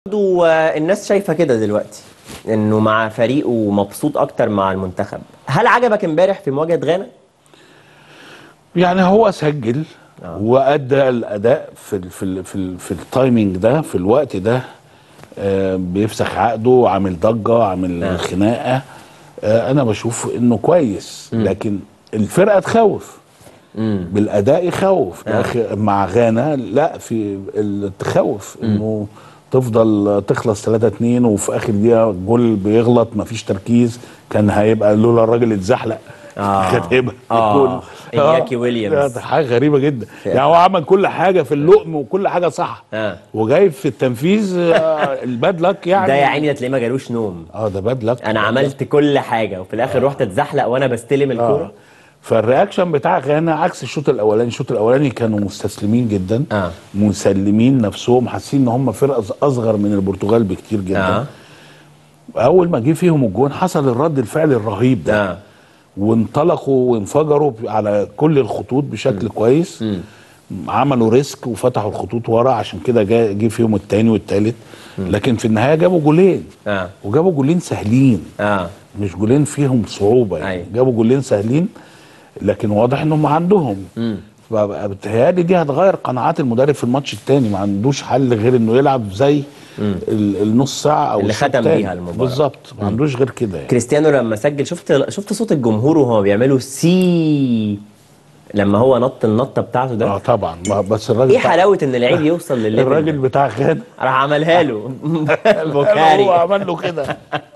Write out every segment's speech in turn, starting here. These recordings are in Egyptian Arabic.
برضو آه، الناس شايفة كده دلوقتي انه مع فريقه ومبسوط اكتر مع المنتخب هل عجبك امبارح في مواجهة غانا؟ يعني هو سجل وادى الاداء في ال في ال في, ال في التايمينج ده في الوقت ده آه، بيفسخ عقده عامل ضجه عامل آه. خناقه آه، انا بشوف انه كويس لكن الفرقه تخوف بالاداء يخوف يا اخي مع غانا لا في ال- تخوف انه تفضل تخلص 3 2 وفي اخر دقيقه جول بيغلط مفيش تركيز كان هيبقى لولا الراجل اتزحلق آه. كانت هيبقى آه. جول. إنياكي آه. ويليامز. لا، ده حاجه غريبه جدا يعني هو عمل كل حاجه في اللقم وكل حاجه صح آه. وجاي في التنفيذ آه، الباد لك يعني ده يا عيني ده تلاقيه ما جالوش نوم اه ده باد لك انا عملت كل حاجة وفي الاخر رحت اتزحلق وانا بستلم الكورة آه. فالرياكشن بتاع غانا عكس الشوط الاولاني الشوط الاولاني كانوا مستسلمين جدا آه. مسلمين نفسهم حاسين ان هم فرقه اصغر من البرتغال بكتير جدا اه اول ما جه فيهم الجون حصل الرد الفعل الرهيب ده اه وانطلقوا وانفجروا على كل الخطوط بشكل كويس عملوا ريسك وفتحوا الخطوط ورا عشان كده جا- جه فيهم التاني والتالت لكن في النهايه جابوا جولين اه وجابوا جولين سهلين اه مش جولين فيهم صعوبه يعني أيوة. جابوا جولين سهلين لكن واضح انهم عندهم فبقى بتهيألي دي هتغير قناعات المدرب في الماتش التاني ما عندوش حل غير انه يلعب زي ال- النص ساعه او اللي الشوط ختم التاني. بيها المباراة. بالظبط ما عندوش غير كده يعني كريستيانو لما سجل شفت شفت صوت الجمهور وهو بيعملوا سي لما هو نط النطة بتاعته ده اه طبعا ما- بس الراجل ايه بتاع- حلاوة ان اللعيب يوصل للليفل الراجل ده؟ بتاع غانا راح عملها له هو بوكاري عمل له كده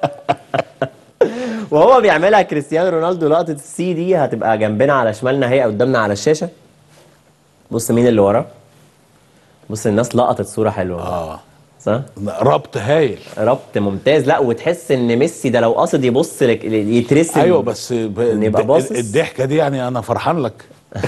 وهو بيعملها كريستيانو رونالدو لقطة السي دي هتبقى جنبنا على شمالنا هي قدامنا على الشاشة بص مين اللي وراه بص الناس لقطت صورة حلوة اه صح ربط هايل ربط ممتاز لا وتحس ان ميسي ده لو قصد يبص لك يترسم ايوه بس ب... إن يبقى الد- باصص؟ الضحكه دي يعني انا فرحان لك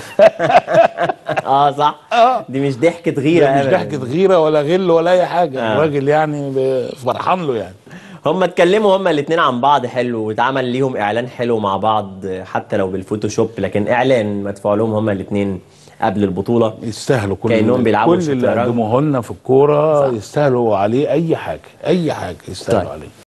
اه صح دي مش ضحكة غيرة ده مش أبداً. ضحكه غيره ولا غل ولا اي حاجه آه. الراجل يعني ب- فرحان له يعني هم اتكلموا هم الاثنين عن بعض حلو واتعمل ليهم اعلان حلو مع بعض حتى لو بالفوتوشوب لكن اعلان مدفوع لهم هم الاثنين قبل البطولة يستاهلوا كل كأنهم بيلعبوا كل اللي شطرنج. قدموه لنا في الكوره صح. يستاهلوا عليه اي حاجه اي حاجه يستاهلوا طيب. عليه